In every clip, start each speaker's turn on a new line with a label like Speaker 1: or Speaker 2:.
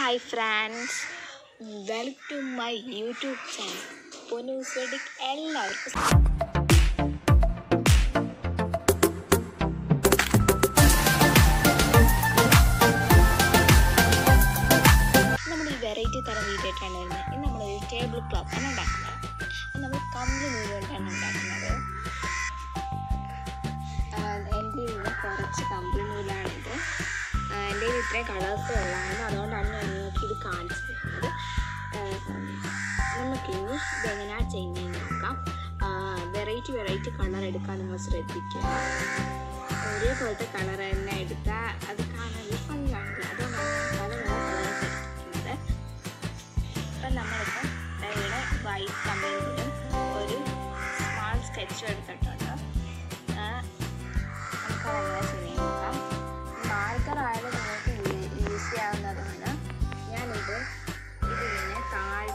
Speaker 1: hi friends welcome to my YouTube channel Ponnoos വെഡിക്ക് എല്ലാവർക്കും നമ്മൾ ഈ വെറൈറ്റി തരം വീഡിയോ ആയിട്ടാണ് വരുന്നത് ഇന്ന് നമ്മളൊരു ടേബിൾ ക്ലോത്ത് ആണ് ഉണ്ടാക്കുന്നത് ഇത് നമ്മൾ കമ്പിളി നൂല് കൊണ്ടാണ് ഉണ്ടാക്കുന്നത് ആഹ് എൻ്റെ ഇവിടെ കുറച്ച് കമ്പിളി നൂലാണിത് ആഹ് എൻ്റെ കയ്യിൽ ഇത്രയും കളേഴ്സ് ഉള്ളതാണ് അതുകൊണ്ടാണ് ഞാൻ നിങ്ങൾക്ക് ഇത് കാണിച്ചു തരുന്നത് ആഹ് നമുക്കിനി ഇതെങ്ങനെയാണ് ചെയ്യുന്നതെന്ന് നോക്കാം വെറൈറ്റി വെറൈറ്റി കളർ എടുക്കാൻ നിങ്ങൾ ശ്രദ്ധിക്കുക ഒരേപോലത്തെ കളർ തന്നെ എടുത്താൽ അത് കാണാൻ ഒരു ഭംഗി കാണില്ല അതുകൊണ്ടാണ് പല പല കളേഴ്സ് എടുക്കുന്നത് ഇപ്പം നമ്മളിപ്പം ദാ ഇവിടെ വൈറ്റ് കമ്പനിയിലും ഒരു സ്മാൾ സ്കെച്ചും എടുത്തിട്ടുണ്ട് ആഹ് നമുക്കതെങ്ങനെ ചെയ്യാൻ നോക്കാം മാർക്കർ ആയാലും നിങ്ങൾക്ക് യൂസ് ചെയ്യാവുന്നതാണ് ഞാനിത് ഇതിങ്ങനെ താഴ്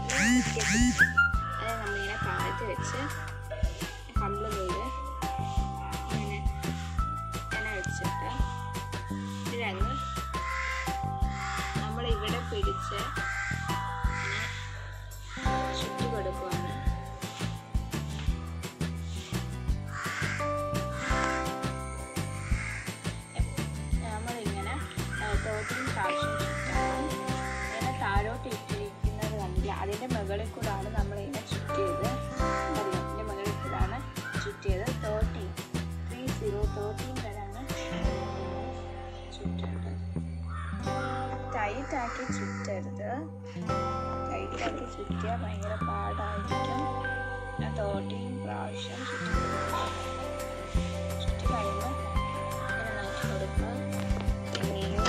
Speaker 1: അത് നമ്മളിങ്ങനെ താഴത്ത് വെച്ച് കമ്പിള് നൂല് ഇങ്ങനെ ഇങ്ങനെ വെച്ചിട്ട് ഇതങ്ങ് നമ്മളിവിടെ പിടിച്ച് ഇങ്ങനെ ചുറ്റി കൊടുക്കുവാണ് നമ്മളിങ്ങനെ തേർട്ടീൻ പ്രാവശ്യം ചുറ്റണം ഇങ്ങനെ താഴോട്ട് ഇട്ടിരിക്കുന്നത് കണ്ടില്ല അതിൻ്റെ മുകളിൽ കൂടാണ് നമ്മളിങ്ങനെ ചുറ്റിയത് അറിയാം ഇതിൻ്റെ മുകളിൽ കൂടാണ് ചുറ്റിയത് തേർട്ടീൻ ത്രീ സീറോ തേർട്ടീൻ വരെയാണ് ചുറ്റേണ്ടത് ടൈറ്റാക്കി ചുറ്റരുത് ടൈറ്റാക്കി ചുറ്റിയാൽ ഭയങ്കര പാടായിരിക്കും ഞാൻ തേർട്ടീൻ പ്രാവശ്യം ചുറ്റി ചുറ്റി കഴിയുമ്പോൾ ഇങ്ങനെ നോക്കി കൊടുക്കുക ഇനിയും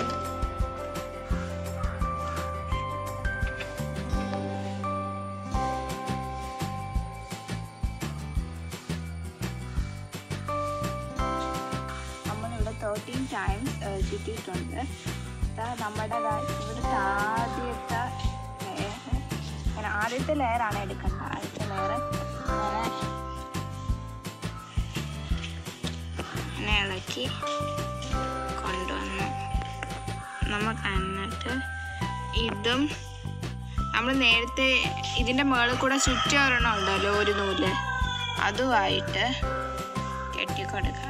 Speaker 1: നമ്മളിവിടെ തേർട്ടീൻ ടൈംസ് ചുറ്റിയിട്ടുണ്ട് ദാ നമ്മുടെ ദാ ഇവിടുത്തെ ആദ്യത്തെ ലെയർ അങ്ങനെ ആദ്യത്തെ ലെയറാണ് എടുക്കേണ്ടത് ആദ്യത്തെ ലെയർ അങ്ങനെ ഇങ്ങനെ ഇളക്കി കൊണ്ടുവന്നു നമുക്ക് എന്നിട്ട് ഇതും നമ്മൾ നേരത്തെ ഇതിൻ്റെ മുകളിൽ കൂടെ ചുറ്റൊരെണ്ണം ഉണ്ടല്ലോ ഒരു നൂല് അതുമായിട്ട് കെട്ടിക്കൊടുക്കാം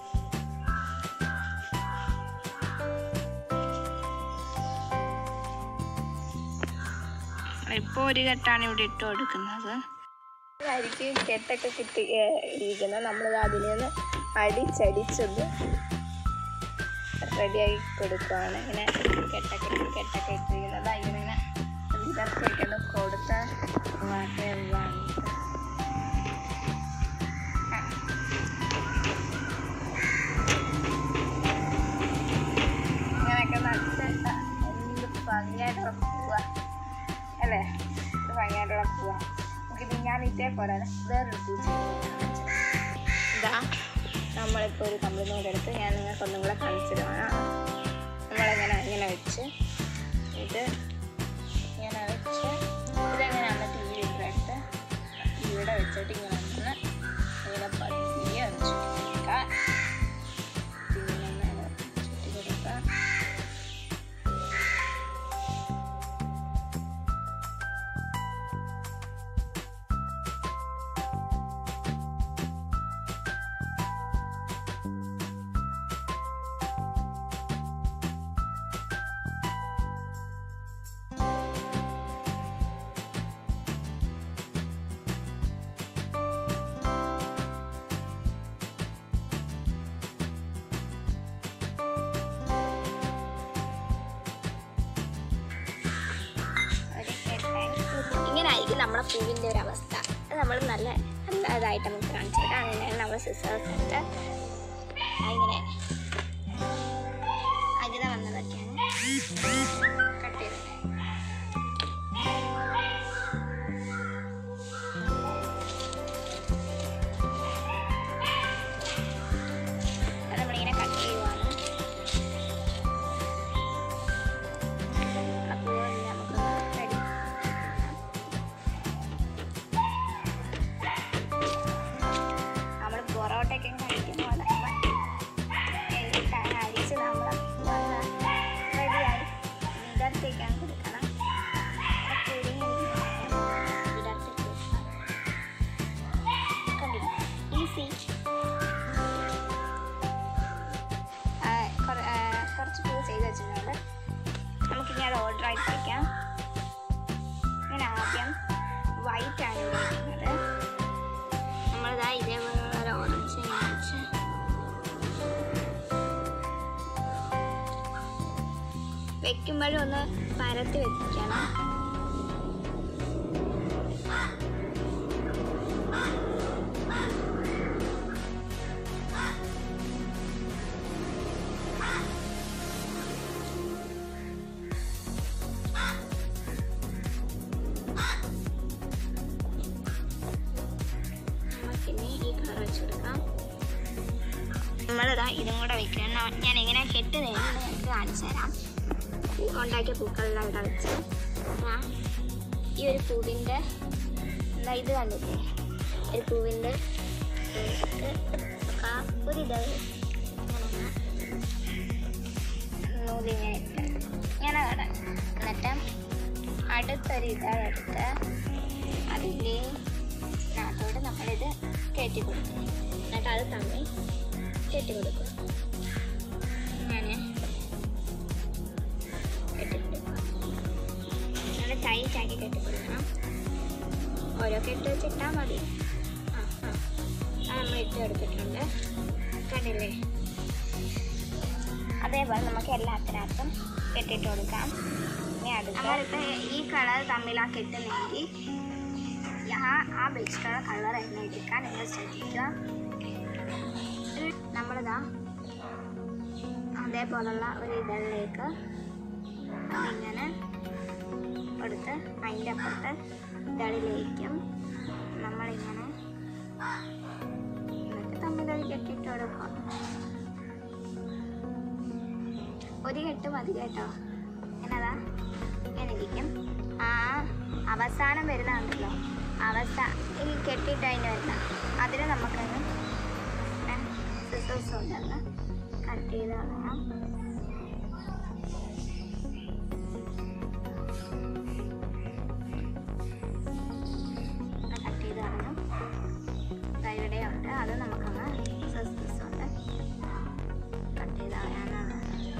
Speaker 1: ഇപ്പോൾ ഒരു കെട്ടാണ് ഇവിടെ ഇട്ട് കൊടുക്കുന്നത് ആയിരിക്കും കെട്ടൊക്കെ കിട്ടി ഇരിക്കുന്നത് നമ്മൾ അതിൽ നിന്ന് അടിച്ചടിച്ചത് റെഡിയാക്കി കൊടുക്കുകയാണ് ഇങ്ങനെ കെട്ടൊക്കെ കെട്ടൊക്കെ ഇട്ടിരിക്കുന്നത് ഇങ്ങനെ ഇങ്ങനെ വിതർക്കൊക്കെ ഒന്ന് കൊടുത്ത വരവാണ് ഇങ്ങനെയൊക്കെ നട്ടിട്ട എന്ത് ഭംഗിയായിട്ടുള്ള പൂവ അല്ലേ ഇത് ഭംഗിയായിട്ടുള്ള പൂവ നമുക്കിത് ഞാൻ ഇതേപോലെ വേറൊരു പൂച്ച ഇതാ നമ്മളിപ്പോൾ ഒരു കമ്പിളി നൂലെടുത്ത് ഞാൻ നിങ്ങൾക്ക് ഒന്നും കൂടെ കാണിച്ചിരുവാണ് നമ്മളിങ്ങനെ ഇങ്ങനെ വെച്ച് ഇത് ഇങ്ങനെ വെച്ച് ഇതെങ്ങനെ എന്നിട്ട് ഈ ഇവിടെയിട്ട് ഇവിടെ വെച്ചിട്ട് ഇങ്ങനെ ഒന്ന് ഇങ്ങനെ പതിയെ ഒന്ന് ചുറ്റി കൊടുക്കുക പിന്നെ ഒന്ന് ചുറ്റി കൊടുക്കുക ഇങ്ങനെ ആയിരിക്കും നമ്മുടെ പൂവിൻ്റെ ഒരു അവസ്ഥ അത് നമ്മൾ നല്ല നല്ല ഇതായിട്ട് നമുക്ക് കാണിച്ചു തരാം അങ്ങനെ നമ്മൾ സിസേഴ്സ് ഉണ്ട് അങ്ങനെ അകിത വന്നതൊക്കെയാണ് കട്ട് ചെയ്തത് അത് നമ്മളിങ്ങനെ കട്ട് ചെയ്യുവാണ് അപ്പോൾ നമുക്ക് റെഡി നമ്മൾ പൊറോട്ടയൊക്കെ കഴിക്കുന്ന പോലെ അരിച്ച് നമ്മൾ റെഡിയായി ഇതത്തേക്കാണ് വൈറ്റ് ആണ് ഇവിടെ വെക്കുന്നത് നമ്മളിതാ ഇതേപോലെ ഓറഞ്ച് ഇങ്ങനെ വെച്ച് വെക്കുമ്പോഴും ഒന്ന് പരത്തി വെക്കണം നമുക്കിനി ഈ കളർ വെച്ച് കൊടുക്കാം നമ്മളിതാ ഇതും കൂടെ വെക്കണം ന- ഞാൻ എങ്ങനെ കെട്ടുന്നതെന്ന് നിങ്ങൾക്ക് കാണിച്ചു തരാം ഉണ്ടാക്കിയ പൂക്കളെല്ലാം ഇവിടെ വെച്ച് ആ, ഈ ഒരു പൂവിൻ്റെ എന്താ ഇത് കണ്ടില്ലേ ഒരു പൂവിൻ്റെ ആ ഒരു ഇത് നൂലിങ്ങനെ ഇട്ട് ഇങ്ങനെ കാണാം എന്നിട്ട് അടുത്തൊരു ഇതെടുത്ത് അതിൻ്റെ അതിനകത്തോട്ട് നമ്മളിത് കയറ്റി കൊടുക്കും എന്നിട്ട് അത് തമ്മിൽ കെട്ടി കൊടുക്കും അങ്ങനെ കെട്ടിക്കൊടുക്കും നല്ല ടൈറ്റാക്കി കെട്ടിക്കൊടുക്കണം ഓരോ കെട്ട് വെച്ചിട്ടാൽ മതി ആ ആ അത് നമ്മൾ ഇട്ട് കൊടുത്തിട്ടുണ്ട് കണ്ടില്ലേ അതേപോലെ നമുക്ക് എല്ലാത്തിനകത്തും കെട്ടിട്ട് കൊടുക്കാം ഇനി അടുത്ത നമ്മളിപ്പോൾ ഈ കളർ തമ്മിൽ ആ കെട്ടുന്നെങ്കിൽ ആ ആ ബെഡ്ഷീറ്റുള്ള കളർ തന്നെ എടുക്കാൻ നിങ്ങൾ ശ്രദ്ധിക്കുക നമ്മളിതാ അതേപോലുള്ള ഒരു ഇതളിലേക്ക് അതിങ്ങനെ കൊടുത്ത് അതിൻ്റെ അപ്പുറത്ത് ഇതളിലേക്കും നമ്മളിങ്ങനെ എന്നിട്ട് തമ്മിലൊരു കെട്ടിട്ട് കൊടുക്കുക ഒരു കെട്ട് മതി കേട്ടോ എന്നതാ ഇങ്ങനെ ഇരിക്കും ആ അവസാനം വരുന്നതാണല്ലോ അവസാ ഈ കെട്ടിയിട്ട് അതിൻ്റെ വരുന്ന അതിന് നമുക്കൊന്ന് സിസേഴ്സ് കൊണ്ടൊന്ന് കട്ട് ചെയ്ത് കളയാം കട്ട് ചെയ്ത് കളഞ്ഞു ദാ ഇവിടെയുണ്ട് അത് നമുക്കൊന്ന് സിസേഴ്സ് കൊണ്ട് കട്ട് ചെയ്ത് കളയാനാണ്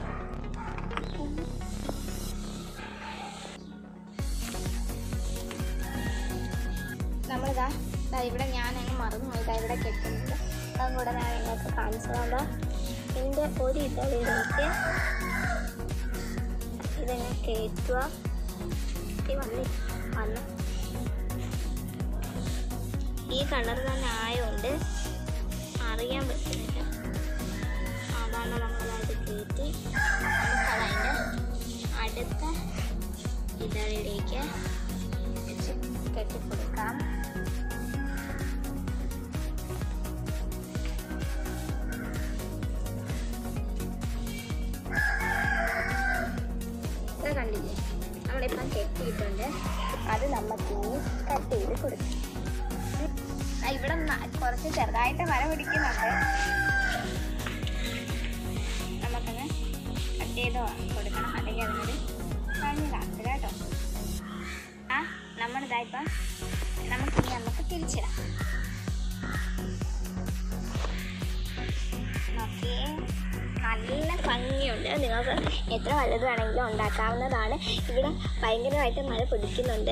Speaker 1: നമ്മളിതാ ദാ ഇവിടെ ഞാൻ അങ്ങ് മറന്നു പോയി ദാ ഇവിടെ കെട്ടുന്നുണ്ട് അതും കൂടെ ഞാൻ നിങ്ങൾക്ക് കാണിച്ചു തരാം ഇതിൻ്റെ ഒരു ഇതളിലേക്ക് ഇതങ്ങ് കയറ്റുക ഈ വന്നി വന്ന് ഈ കളർ തന്നെ ആയതുകൊണ്ട് അറിയാൻ പറ്റുന്നില്ല അതാണ് നമ്മളത് കയറ്റി നമുക്കതതിൻ്റെ അടുത്ത ഇതളിലേക്ക് വെച്ച് കെട്ടിക്കൊടുക്കാം ഇത് കണ്ടില്ലേ നമ്മളിപ്പം കെട്ടിയിട്ടുണ്ട് അത് നമുക്ക് ഇനി കട്ട് ചെയ്ത് കൊടുക്കാം ആ, ഇവിടെ ന- കുറച്ച് ചെറുതായിട്ട് മര പിടിക്കുന്നുണ്ട് നമുക്കത് കട്ട് ചെയ്ത് കൊടുക്കണം അല്ലെങ്കിൽ അതിനൊരു പഞ്ഞ് കാണില്ല കേട്ടോ ആ നമ്മളിതായിപ്പം നമുക്കിനി നമുക്ക് തിരിച്ചിടാം നോക്കിയേ നല്ല ഭംഗിയുണ്ട് നിങ്ങൾക്ക് എത്ര വലുത് വേണമെങ്കിലും ഉണ്ടാക്കാവുന്നതാണ് ഇവിടെ ഭയങ്കരമായിട്ട് മഴ പിടിക്കുന്നുണ്ട്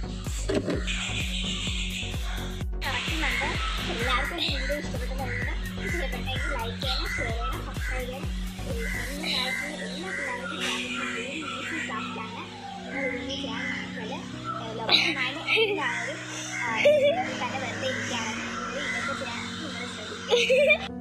Speaker 1: നടക്കുന്നുണ്ട് എല്ലാവർക്കും ഈ വീഡിയോ ഇഷ്ടപ്പെട്ടതുണ്ട് ഇഷ്ടപ്പെട്ടെങ്കിൽ ലൈക്ക് ചെയ്യണം ഷെയർ ചെയ്യണം സബ്സ്ക്രൈബ് ചെയ്യണം എല്ലാ കാര്യത്തിലും എല്ലാ പിള്ളേർക്കും ഈസി ക്ലാസ്സിലാണ് നിങ്ങൾ വീഡിയോ ചെയ്യാൻ നോക്കിയാൽ ലോകമായിട്ട് എല്ലാവരും ആ, തന്നെ വെറുതെ ഇരിക്കുകയാണെങ്കിൽ ഇതൊക്കെ ചെയ്യാൻ നിങ്ങൾ ശ്രദ്ധിക്കുക